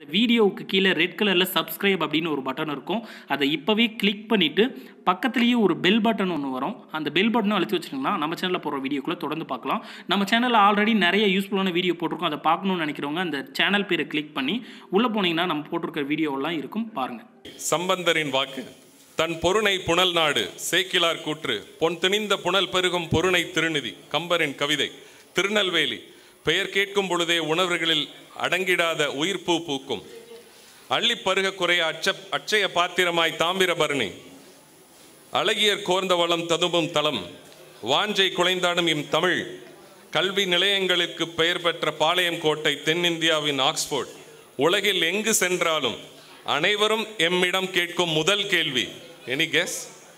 இந்த வீடியோவுக்கு கீழே ரெட் கலரில் சப்ஸ்கிரைப் அப்படின்னு ஒரு பட்டன் இருக்கும் அதை இப்போவே கிளிக் பண்ணிவிட்டு பக்கத்துலேயே ஒரு பெல் பட்டன் ஒன்று வரும் அந்த பெல் பட்டனும் அழுத்தி வச்சிட்டிங்கன்னா நம்ம சேனலில் போகிற வீடியோக்குள்ளே தொடர்ந்து பார்க்கலாம் நம்ம சேனலில் ஆல்ரெடி நிறைய யூஸ்ஃபுல்லான வீடியோ போட்டிருக்கோம் அதை பார்க்கணும்னு நினைக்கிறவங்க அந்த சேனல் பேரை கிளிக் பண்ணி உள்ளே போனீங்கன்னா நம்ம போட்டிருக்கிற வீடியோவெல்லாம் இருக்கும் பாருங்கள் சம்பந்தரின் வாக்கு தன் பொருணை புனல் நாடு சேக்கிலார் கூற்று பொன் திணிந்த புனல் பெருகும் பொருணை திருநிதி கம்பரின் கவிதை திருநெல்வேலி பெயர் கேட்கும் பொழுதே உணர்வுகளில் அடங்கிடாத உயிர்ப்பூ பூக்கும் அள்ளி பருக குறைய அச்ச அச்சய பாத்திரமாய் தாமிரபரணி அழகியர் கோர்ந்த வளம் ததும்பும் தளம் வாஞ்சை குலைந்தாடும் இம் தமிழ் கல்வி நிலையங்களுக்கு பெயர் பெற்ற பாளையம் கோட்டை தென்னிந்தியாவின் ஆக்ஸ்போர்ட் உலகில் எங்கு சென்றாலும் அனைவரும் எம்மிடம் கேட்கும் முதல் கேள்வி எனி கெஸ்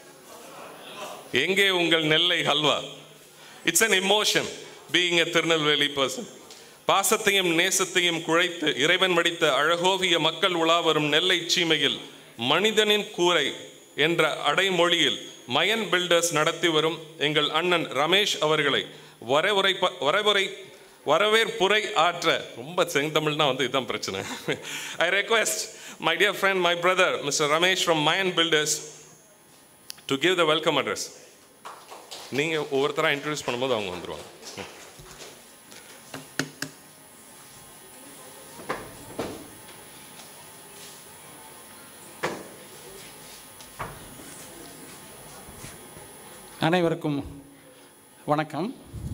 எங்கே உங்கள் Nellai halwa it's an emotion being a Tirunelveli person பாசத்தையும் நேசத்தையும் குழைத்து இறைவன் வடித்த அழகோவிய மக்கள் உலா வரும் நெல்லை சீமையில் மனிதனின் கூரை என்ற அடைமொழியில் மயன் பில்டர்ஸ் நடத்தி வரும் எங்கள் அண்ணன் ரமேஷ் அவர்களை வரவுரை வரவுரை வரவேற்புரை ஆற்ற ரொம்ப செந்தமிழ்னா வந்து இதுதான் பிரச்சனை I request my dear friend my brother mister Ramesh from Mayan builders to give the welcome address நீங்கள் ஒவ்வொருத்தராக இன்ட்ரடியூஸ் பண்ணும்போது அவங்க வந்துருவாங்க அனைவருக்கும் வணக்கம்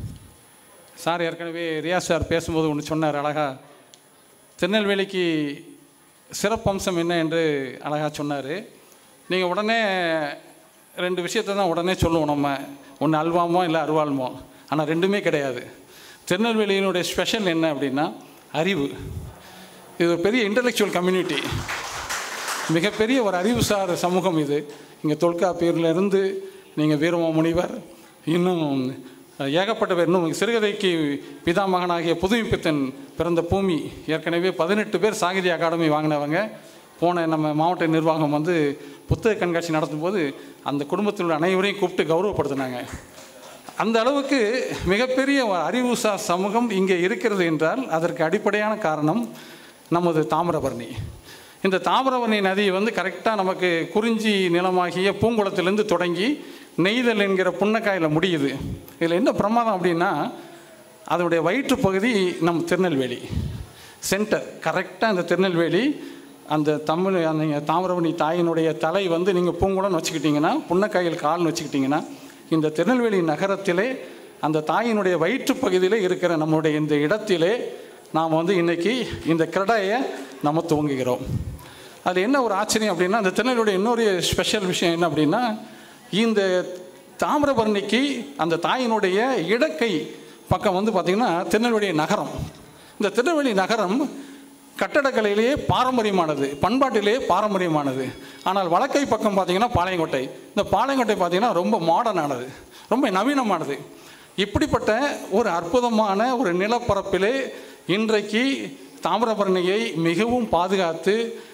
சார் ஏற்கனவே ரியாஸ் சார் பேசும்போது ஒன்று சொன்னார் அழகா திருநெல்வேலிக்கு சிறப்பம்சம் என்ன என்று அழகாக சொன்னார் நீங்கள் உடனே ரெண்டு விஷயத்தை தான் உடனே சொல்லுவோம் நம்ம ஒன்று அல்வாமோ இல்லை அருவாள்மோ ஆனால் ரெண்டுமே கிடையாது திருநெல்வேலியினுடைய ஸ்பெஷல் என்ன அப்படின்னா அறிவு இது ஒரு பெரிய இன்டலெக்சுவல் கம்யூனிட்டி மிகப்பெரிய ஒரு அறிவுசார் சமூகம் இது இங்கே தொல்காப்பியர்லேருந்து நீங்கள் வீரமாமுனிவர் இன்னும் ஏகப்பட்ட பேர் இன்னும் சிறுகதைக்கு பிதாமகனாகிய புதுமைப்பித்தன் பிறந்த பூமி ஏற்கனவே பதினெட்டு பேர் சாகித்ய அகாடமி வாங்கினவங்க போன நம்ம மாவட்ட நிர்வாகம் வந்து புத்தக கண்காட்சி நடத்தும் போது அந்த குடும்பத்தில் உள்ள அனைவரையும் கூப்பிட்டு கௌரவப்படுத்தினாங்க அந்த அளவுக்கு மிகப்பெரிய ஒரு அறிவுசார் சமூகம் இங்கே இருக்கிறது என்றால் அதற்கு அடிப்படையான காரணம் நமது தாமிரபரணி இந்த தாமிரபரணி நதி வந்து கரெக்டாக நமக்கு குறிஞ்சி நிலமாகிய பூங்குளத்திலேருந்து தொடங்கி நெய்தல் என்கிற புன்னக்காயில் முடியுது இதில் என்ன பிரமாதம் அப்படின்னா அதனுடைய வயிற்று பகுதி நம் திருநெல்வேலி சென்டர் கரெக்டாக அந்த திருநெல்வேலி அந்த தமிழ் அந்த தாமிரபரணி தாயினுடைய தலை வந்து நீங்கள் பூங்குளம்னு வச்சுக்கிட்டிங்கன்னா புன்னக்காயில் கால்னு வச்சுக்கிட்டிங்கன்னா இந்த திருநெல்வேலி நகரத்திலே அந்த தாயினுடைய வயிற்று பகுதியிலே இருக்கிற நம்முடைய இந்த இடத்திலே நாம் வந்து இன்றைக்கி இந்த கிரடையை நம்ம துவங்குகிறோம் அது என்ன ஒரு ஆச்சரியம் அப்படின்னா அந்த திருநெல்வேலியோட இன்னொரு ஸ்பெஷல் விஷயம் என்ன அப்படின்னா இந்த தாமிரபரணிக்கு அந்த தாயினுடைய இடக்கை பக்கம் வந்து பார்த்திங்கன்னா திருநெல்வேலி நகரம் இந்த திருநெல்வேலி நகரம் கட்டடக்கலையிலேயே பாரம்பரியமானது பண்பாட்டிலேயே பாரம்பரியமானது ஆனால் வழக்கை பக்கம் பார்த்தீங்கன்னா பாளையங்கோட்டை இந்த பாளையங்கோட்டை பார்த்தீங்கன்னா ரொம்ப மாடர்னானது ரொம்ப நவீனமானது இப்படிப்பட்ட ஒரு அற்புதமான ஒரு நிலப்பரப்பிலே இன்றைக்கு தாமிரபரணியை மிகவும் பாதுகாத்து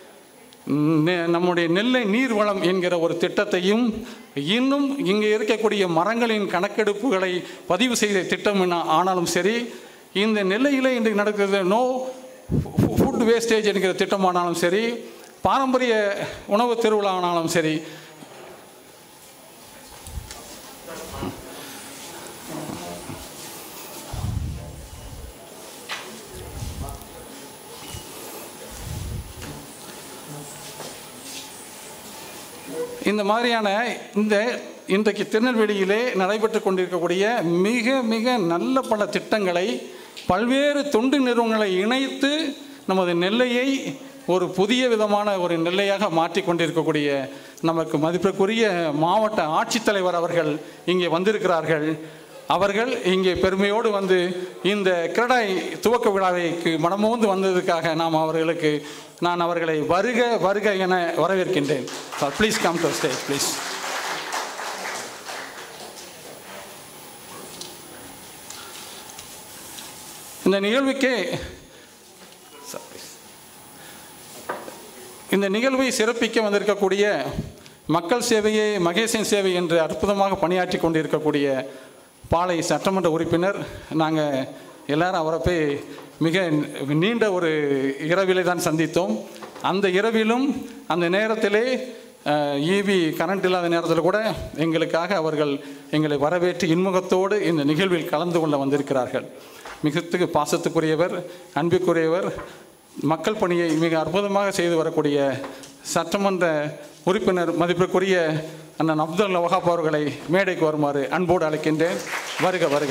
நெ- நம்முடைய நெல்லை நீர்வளம் என்கிற ஒரு திட்டத்தையும் இன்னும் இங்கே இருக்கக்கூடிய மரங்களின் கணக்கெடுப்புகளை பதிவு செய்த திட்டம் என்ன ஆனாலும் சரி இந்த நெல்லையிலே இன்றைக்கு நடக்கிறது நோ ஃபுட் வேஸ்டேஜ் என்கிற திட்டமானாலும் சரி பாரம்பரிய உணவு திருவிழா ஆனாலும் சரி இந்த மாதிரியான இந்த இன்றைக்கு திருநெல்வேலியிலே நடைபெற்று கொண்டிருக்கக்கூடிய மிக மிக நல்ல பல திட்டங்களை பல்வேறு தொண்டு நிறுவனங்களை இணைத்து நமது நெல்லையை ஒரு புதிய விதமான ஒரு நெல்லையாக மாற்றி கொண்டிருக்கக்கூடிய நமக்கு மதிப்பிற்குரிய மாவட்ட ஆட்சித்தலைவர் அவர்கள் இங்கே வந்திருக்கிறார்கள் அவர்கள் இங்கே பெருமையோடு வந்து இந்த கிரடாய் துவக்க விழாவைக்கு மனமோந்து வந்ததுக்காக நாம் அவர்களுக்கு நான் அவர்களை வருக வருக என வரவேற்கின்றேன் please come to stage please இந்த நிகழ்வுக்கே இந்த நிகழ்வை சிறப்பிக்க வந்திருக்கக்கூடிய மக்கள் சேவையே மகேசன் சேவை என்று அற்புதமாக பணியாற்றி கொண்டிருக்கக்கூடிய பாளை சட்டமன்ற உறுப்பினர் நாங்கள் எல்லாரும் அவரை போய் மிக நீண்ட ஒரு இரவிலே தான் சந்தித்தோம் அந்த இரவிலும் அந்த நேரத்திலே ஈவி கரண்ட் இல்லாத நேரத்தில் கூட எங்களுக்காக அவர்கள் எங்களை வரவேற்று இன்முகத்தோடு இந்த நிகழ்வில் கலந்து கொள்ள வந்திருக்கிறார்கள் மிகத்துக்கு பாசத்துக்குரியவர் அன்பிற்குரியவர் மக்கள் பணியை மிக அற்புதமாக செய்து வரக்கூடிய சட்டமன்ற உறுப்பினர் மதிப்பிற்குரிய அண்ணன் அப்துல் வஹாப் அவர்களை மேடைக்கு வருமாறு அன்போடு அழைக்கின்றேன் வருக வருக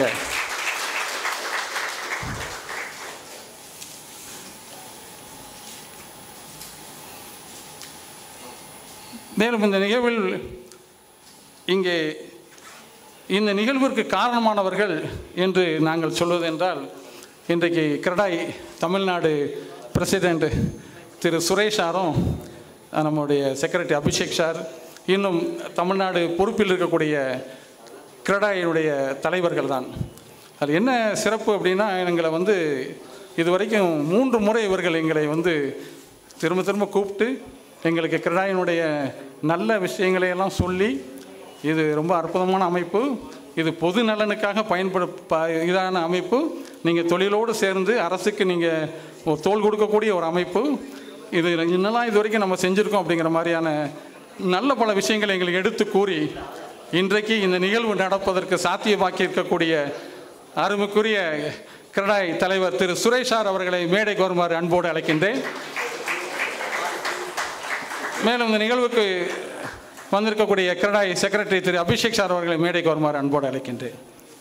மேலும் இந்த நிகழ்வில் இங்கே இந்த நிகழ்விற்கு காரணமானவர்கள் என்று நாங்கள் சொல்வதென்றால் இன்றைக்கு கிரடாய் தமிழ்நாடு பிரசிடெண்ட் திரு சுரேஷ் சாரும் நம்முடைய செக்ரட்டரி அபிஷேக் சார் இன்னும் தமிழ்நாடு பொறுப்பில் இருக்கக்கூடிய கிரடாயினுடைய தலைவர்கள் தான் அது என்ன சிறப்பு அப்படின்னா எங்களை வந்து இது வரைக்கும் மூன்று முறை இவர்கள் எங்களை வந்து திரும்ப திரும்ப கூப்பிட்டு எங்களுக்கு கிரடாயினுடைய நல்ல விஷயங்களை எல்லாம் சொல்லி இது ரொம்ப அற்புதமான அமைப்பு இது பொது நலனுக்காக பயன்பட ப இதான அமைப்பு நீங்கள் தொழிலோடு சேர்ந்து அரசுக்கு நீங்கள் ஒரு தோல் கொடுக்கக்கூடிய ஒரு அமைப்பு இது இன்னெல்லாம் இது வரைக்கும் நம்ம செஞ்சுருக்கோம் அப்படிங்கிற மாதிரியான நல்ல பல விஷயங்களை எங்களுக்கு எடுத்து கூறி இன்றைக்கு இந்த நிகழ்வு நடப்பதற்கு சாத்தியமாக்கி இருக்கக்கூடிய அருமைக்குரிய கிரடாய் தலைவர் திரு சுரேஷார் அவர்களை மேடைக்கு வருமாறு அன்போடு அழைக்கின்றேன் மேலும் இந்த நிகழ்வுக்கு வந்திருக்கக்கூடிய கிரடாய் செக்ரட்டரி திரு அபிஷேக் சார் அவர்களை மேடைக்கு வருமாறு அன்போடு அழைக்கின்றேன்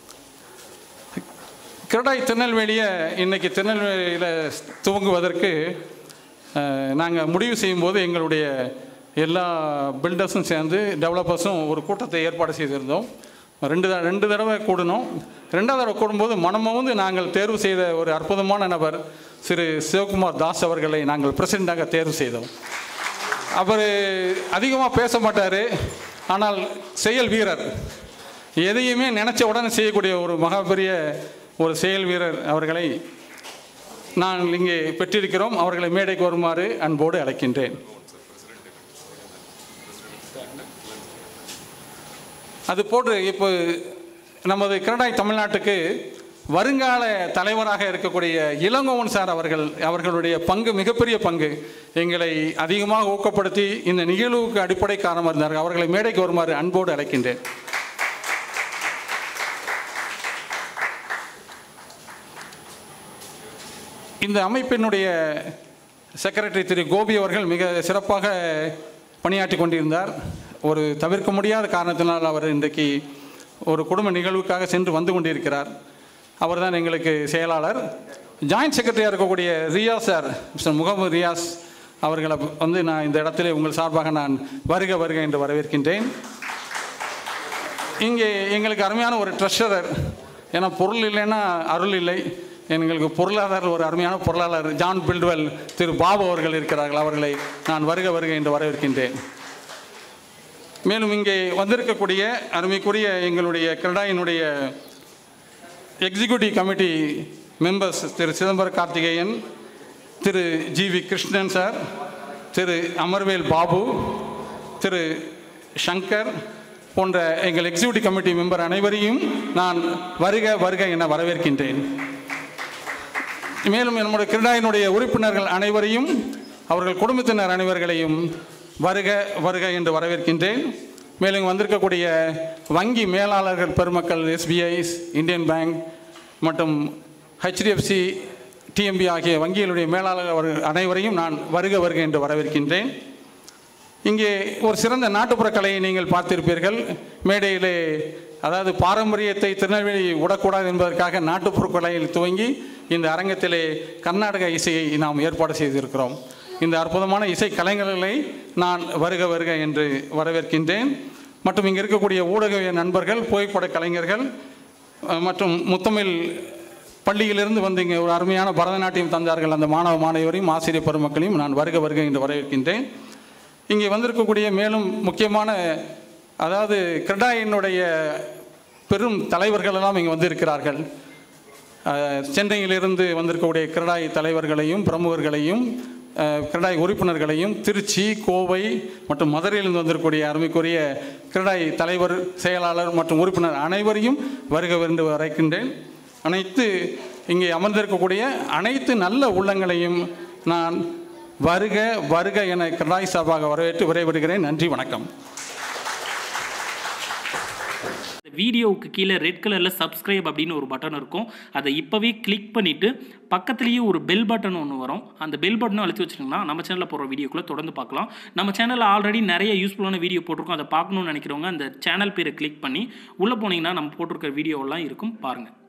கிரடாய் திருநெல்வேலியை இன்னைக்கு திருநெல்வேலியில் துவங்குவதற்கு நாங்கள் முடிவு செய்யும்போது எங்களுடைய எல்லா பில்டர்ஸும் சேர்ந்து டெவலப்பர்ஸும் ஒரு கூட்டத்தை ஏற்பாடு செய்திருந்தோம் ரெண்டு த ரெண்டு தடவை கூடணும் ரெண்டாவது தடவை கூடும்போது மனமோந்து நாங்கள் தேர்வு செய்த ஒரு அற்புதமான நபர் திரு சிவகுமார் தாஸ் அவர்களை நாங்கள் பிரசிடண்டாக தேர்வு செய்தோம் அவர் அதிகமாக பேச மாட்டார் ஆனால் செயல் வீரர் எதையுமே நினச்ச உடனே செய்யக்கூடிய ஒரு மகா பெரிய ஒரு செயல் வீரர் அவர்களை நான் இங்கே பெற்றிருக்கிறோம் அவர்களை மேடைக்கு வருமாறு அன்போடு அழைக்கின்றேன் அது போன்று இப்போ நமது கிரடாய் தமிழ்நாட்டுக்கு வருங்கால தலைவராக இருக்கக்கூடிய இளங்கோவன் சார் அவர்கள் அவர்களுடைய பங்கு மிகப்பெரிய பங்கு எங்களை அதிகமாக ஊக்கப்படுத்தி இந்த நிகழ்வுக்கு அடிப்படை காரணமாக இருந்தார்கள் அவர்களை மேடைக்கு வருமாறு அன்போடு அழைக்கின்றேன் இந்த அமைப்பினுடைய செக்ரட்டரி திரு கோபி அவர்கள் மிக சிறப்பாக பணியாற்றி கொண்டிருந்தார் ஒரு தவிர்க்க முடியாத காரணத்தினால் அவர் இன்றைக்கு ஒரு குடும்ப நிகழ்வுக்காக சென்று வந்து கொண்டிருக்கிறார் அவர் தான் எங்களுக்கு செயலாளர் ஜாயின்ட் செக்ரட்டரியாக இருக்கக்கூடிய ரியாஸ் சார் மிஸ்டர் முகமது ரியாஸ் அவர்களை வந்து நான் இந்த இடத்துல உங்கள் சார்பாக நான் வருக வருக என்று வரவேற்கின்றேன் இங்கே எங்களுக்கு அருமையான ஒரு ட்ரெஷரர் ஏன்னா பொருள் இல்லைன்னா அருள் இல்லை எங்களுக்கு பொருளாதார ஒரு அருமையான பொருளாளர் ஜான் பில்டுவெல் திரு பாபு அவர்கள் இருக்கிறார்கள் அவர்களை நான் வருக வருக என்று வரவேற்கின்றேன் மேலும் இங்கே வந்திருக்கக்கூடிய அருமைக்குரிய எங்களுடைய கிரடாயினுடைய executive committee members Thiru Chidambara Karthikeyan Thiru G V Krishnan sir Thiru Amarvel Babu Thiru Shankar போன்ற எங்கள் எக்ஸிக்யூட்டிவ் கமிட்டி மெம்பர் அனைவரையும் நான் வருக வருக என வரவேற்கின்றேன் மேலும் நம்முடைய கிரடாயினுடைய உறுப்பினர்கள் அனைவரையும் அவர்கள் குடும்பத்தினர் அனைவர்களையும் வருக வருக என்று வரவேற்கின்றேன் மேலும் வந்திருக்கக்கூடிய வங்கி மேலாளர்கள் பெருமக்கள் எஸ்பிஐ இந்தியன் பேங்க் மற்றும் ஹெச்டிஎஃப்சி டிஎம்பி ஆகிய வங்கிகளுடைய மேலாளர் அவர்கள் அனைவரையும் நான் வருக வருக என்று வரவேற்கின்றேன் இங்கே ஒரு சிறந்த நாட்டுப்புற கலையை நீங்கள் பார்த்திருப்பீர்கள் மேடையிலே அதாவது பாரம்பரியத்தை திருநெல்வேலி விடக்கூடாது என்பதற்காக நாட்டுப்புற கலையில் துவங்கி இந்த அரங்கத்திலே கர்நாடக இசையை நாம் ஏற்பாடு செய்திருக்கிறோம் இந்த அற்புதமான இசை கலைஞர்களை நான் வருக வருக என்று வரவேற்கின்றேன் மற்றும் இங்கே இருக்கக்கூடிய ஊடக நண்பர்கள் புகைப்பட கலைஞர்கள் அஹ், மற்றும் முத்தமிழ் பள்ளியிலிருந்து வந்து இங்கே ஒரு அருமையான பரதநாட்டியம் தந்தார்கள் அந்த மாணவ மாணவியரையும் ஆசிரியர் பெருமக்களையும் நான் வருக வருக என்று வரவேற்கின்றேன் இங்கே வந்திருக்கக்கூடிய மேலும் முக்கியமான அதாவது கிரடாயினுடைய பெரும் தலைவர்கள் எல்லாம் இங்கே வந்திருக்கிறார்கள் அஹ், சென்னையிலிருந்து வந்திருக்கக்கூடிய கிரடாய் தலைவர்களையும் பிரமுகர்களையும் அஹ், கிரடாய் உறுப்பினர்களையும் திருச்சி கோவை மற்றும் மதுரையிலிருந்து வந்திருக்கக்கூடிய அருமைக்குரிய கிரடாய் தலைவர் செயலாளர் மற்றும் உறுப்பினர் அனைவரையும் வருக என்று வரைக்கின்றேன் அனைத்து இங்கே அமர்ந்திருக்கக்கூடிய அனைத்து நல்ல உள்ளங்களையும் நான் வருக வருக என கடாய் சார்பாக வரவேற்று விரைவிடுகிறேன் நன்றி வணக்கம் இந்த வீடியோவுக்கு கீழே ரெட் கலரில் சப்ஸ்கிரைப் அப்படின்னு ஒரு பட்டன் இருக்கும் அதை இப்போவே கிளிக் பண்ணிவிட்டு பக்கத்துலேயே ஒரு பெல் பட்டன் ஒன்று வரும் அந்த பெல் பட்டனும் அழுத்தி வச்சிட்டிங்கன்னா நம்ம சேனலில் போகிற வீடியோக்குள்ளே தொடர்ந்து பார்க்கலாம் நம்ம சேனலில் ஆல்ரெடி நிறைய யூஸ்ஃபுல்லான வீடியோ போட்டிருக்கோம் அதை பார்க்கணும்னு நினைக்கிறவங்க அந்த சேனல் பேரை கிளிக் பண்ணி உள்ளே போனீங்கன்னா நம்ம போட்டிருக்கிற வீடியோவெல்லாம் இருக்கும் பாருங்கள்